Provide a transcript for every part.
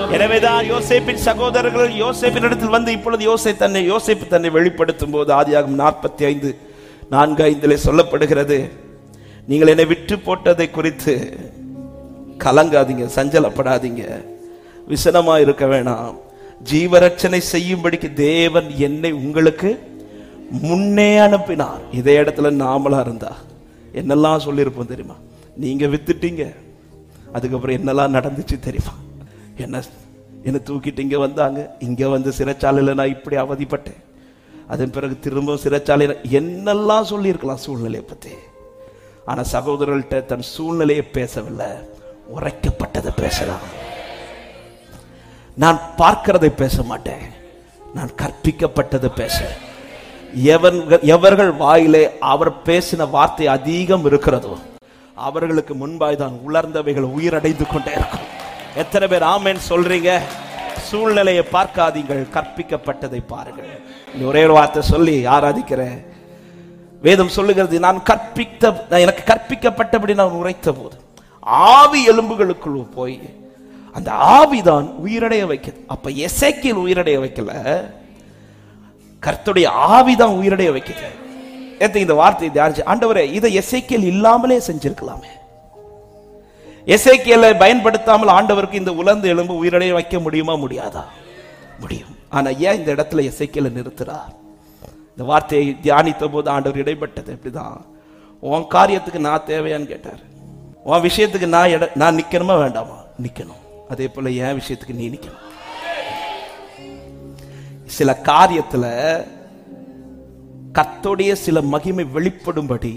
எனவேதான் யோசேப்பின் சகோதரர்கள் யோசேப்பின் இடத்தில் வந்து இப்பொழுது யோசே தன்னை யோசேப்பு தன்னை வெளிப்படுத்தும் போது ஆதியாகும் நாற்பத்தி ஐந்து நான்கு ஐந்திலே சொல்லப்படுகிறது நீங்கள் என்னை விட்டு போட்டதை குறித்து கலங்காதீங்க சஞ்சலப்படாதீங்க விசனமா இருக்க வேணாம் ஜீவரட்சனை செய்யும்படிக்கு தேவன் என்னை உங்களுக்கு முன்னே அனுப்பினார் இதே இடத்துல நாமளா இருந்தா என்னெல்லாம் சொல்லியிருப்போம் தெரியுமா நீங்க வித்துட்டீங்க அதுக்கப்புறம் என்னெல்லாம் நடந்துச்சு தெரியுமா என்ன என்ன தூக்கிட்டு இங்க வந்தாங்க இங்க வந்து சிறைச்சாலையில நான் இப்படி அவதிப்பட்டேன் அதன் பிறகு திரும்ப சிறைச்சாலையில என்னெல்லாம் சொல்லியிருக்கலாம் சூழ்நிலையை பத்தி ஆனா சகோதரர்கள்ட்ட தன் சூழ்நிலையை பேசவில்லை உரைக்கப்பட்டதை பேசலாம் நான் பார்க்கிறதை பேச மாட்டேன் நான் கற்பிக்கப்பட்டதை பேசுறேன் எவன் எவர்கள் வாயிலே அவர் பேசின வார்த்தை அதிகம் இருக்கிறதோ அவர்களுக்கு முன்பாய் தான் உலர்ந்தவைகள் உயிரடைந்து கொண்டே இருக்கும் எத்தனை பேர் ஆமேன் சொல்றீங்க சூழ்நிலையை பார்க்காதீங்கள் கற்பிக்கப்பட்டதை பாருங்கள் இந்த ஒரே ஒரு வார்த்தை சொல்லி ஆராதிக்கிறேன் வேதம் சொல்லுகிறது நான் கற்பித்த நான் எனக்கு கற்பிக்கப்பட்டபடி நான் உரைத்த போது ஆவி எலும்புகளுக்குள் போய் அந்த ஆவிதான் உயிரடைய வைக்குது அப்ப எசைக்கில் உயிரடைய வைக்கல கர்த்தருடைய ஆவிதான் உயிரடைய வைக்குது ஏத்த இந்த வார்த்தையை தியானிச்சு ஆண்டவரே இதை எசைக்கியல் இல்லாமலே செஞ்சிருக்கலாமே எசைக்கியலை பயன்படுத்தாமல் ஆண்டவருக்கு இந்த உலர்ந்த எலும்பு உயிரடைய வைக்க முடியுமா முடியாதா முடியும் ஆனா ஏன் இந்த இடத்துல எசைக்கியலை நிறுத்துறார் இந்த வார்த்தையை தியானித்த போது ஆண்டவர் இடைப்பட்டது எப்படிதான் உன் காரியத்துக்கு நான் தேவையான்னு கேட்டார் உன் விஷயத்துக்கு நான் இட நான் நிக்கணுமா வேண்டாமா நிக்கணும் அதே போல என் விஷயத்துக்கு நீ நிக்கணும் சில காரியத்துல கத்தோடைய சில மகிமை வெளிப்படும்படி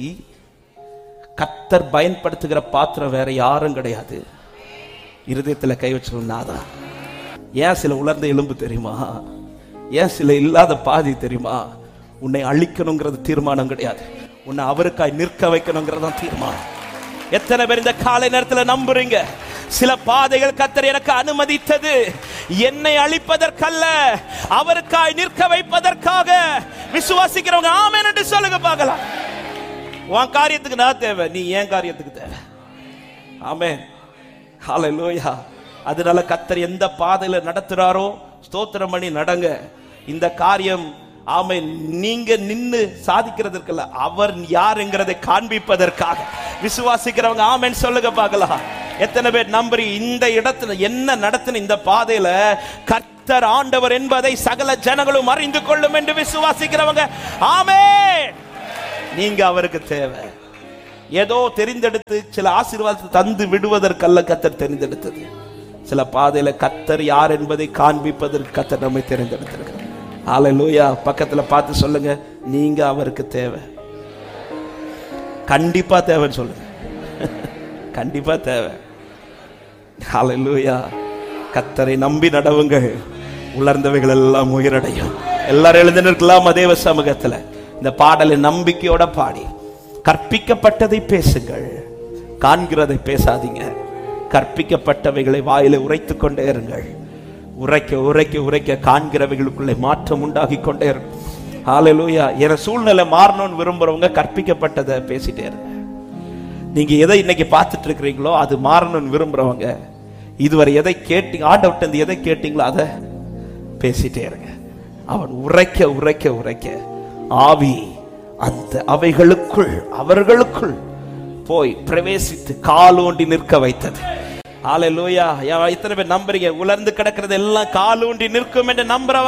கத்தர் பயன்படுத்துகிற பாத்திரம் வேற யாரும் கிடையாது இருதயத்துல கை வச்சிருந்தாதான் ஏன் சில உலர்ந்த எலும்பு தெரியுமா ஏன் சில இல்லாத பாதி தெரியுமா உன்னை அழிக்கணுங்கிறது தீர்மானம் கிடையாது உன்னை அவருக்காய் நிற்க வைக்கணுங்கிறது தான் தீர்மானம் எத்தனை பேர் இந்த காலை நேரத்தில் நம்புறீங்க சில பாதைகள் கத்தர் எனக்கு அனுமதித்தது என்னை அழிப்பதற்கல்ல அவருக்காய் நிற்க வைப்பதற்காக விசுவாசிக்கிறவங்க ஆமென் என்று சொல்லுங்க பார்க்கலாம் உன் காரியத்துக்கு நான் தேவை நீ ஏன் காரியத்துக்கு தேவை ஆமென் ஹalleluya அதனால கத்தர் எந்த பாதையில நடத்துறாரோ ஸ்தோத்திரம் பண்ணி நடங்க இந்த காரியம் ஆமை நீங்க நின்னு சாதிக்கிறதற்கல்ல அவர் யாருங்கிறதை காண்பிப்பதற்காக விசுவாசிக்கிறவங்க ஆமென் சொல்லுங்க பார்க்கலாம் எத்தனை பேர் நம்புறி இந்த இடத்துல என்ன நடத்தின இந்த பாதையில கர்த்தர் ஆண்டவர் என்பதை சகல ஜனங்களும் அறிந்து கொள்ளும் என்று விசுவாசிக்கிறவங்க ஆமென் நீங்க அவருக்கு தேவை ஏதோ தெரிந்தெடுத்து சில ஆசீர்வாதத்தை தந்து விடுவதற்கல்ல கத்தர் தெரிந்தெடுத்தது சில பாதையில கத்தர் யார் என்பதை காண்பிப்பதற்கு கத்தர் நம்மை தெரிந்தெடுத்திருக்கிறார் ஹalleluya பக்கத்துல பார்த்து சொல்லுங்க நீங்க அவருக்கு தேவை கண்டிப்பா தேவைன்னு சொல்லுங்க கண்டிப்பா தேவை ஹalleluya கத்தரை நம்பி நடவுங்கள் உலர்ந்தவைகள் எல்லாம் உயிரடையும் எல்லாரும் எழுந்து நிற்கலாம் அதேவ சமூகத்துல இந்த பாடலை நம்பிக்கையோட பாடி கற்பிக்கப்பட்டதை பேசுங்கள் காண்கிறதை பேசாதீங்க கற்பிக்கப்பட்டவைகளை வாயில உரைத்துக் கொண்டே இருங்கள் உரைக்க உரைக்க உரைக்க காண்கிறவைகளுக்குள்ளே மாற்றம் உண்டாகி கொண்டே இருக்கும் ஹalleluya என சூழ்நிலை மாறணும்னு விரும்புறவங்க கற்பிக்கப்பட்டதை பேசிட்டே இருங்க நீங்க எதை இன்னைக்கு பார்த்துட்டு இருக்கிறீங்களோ அது மாறணும்னு விரும்புறவங்க இதுவரை எதை கேட்டீங்க ஆண்டவர்ட்ட இருந்து எதை கேட்டீங்களோ அதை பேசிட்டே இருங்க அவன் உரைக்க உரைக்க உரைக்க ஆவி அந்த அவைகளுக்குள் அவர்களுக்குள் போய் பிரவேசித்து காலோண்டி நிற்க வைத்தது ஹalleluya யா இத்தனை பேர் நம்புறீங்க உலர்ந்து கிடக்கிறது எல்லாம் காலூண்டி நிற்கும் என்று நம்புறவங்க